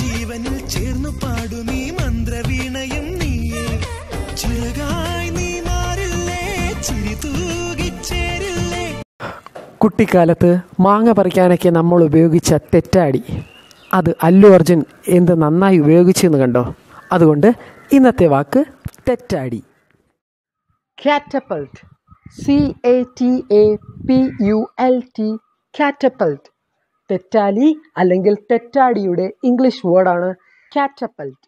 ജീവനിൽ ചേർന്നു പാടുമീ മന്ത്രവീണയും നീയേ ചിറകായി നീ മാറില്ലേ ചിരി തൂകിച്ചേരില്ലേ കുട്ടിക്കാലത്ത് മാങ്ങ പറിക്കാനൊക്കെ നമ്മൾ ഉപയോഗിച്ച തെറ്റാടി അത് അല്ലു അർജുൻ എന്ത് നന്നായി ഉപയോഗിച്ചെന്ന് കണ്ടോ അതുകൊണ്ട് ഇന്നത്തെ വാക്ക് തെറ്റാടി catapult C A T A P U L T catapult തെറ്റാലി അല്ലെങ്കിൽ തെറ്റാടിയുടെ ഇംഗ്ലീഷ് വേർഡാണ് കാറ്റപ്പൾട്ട്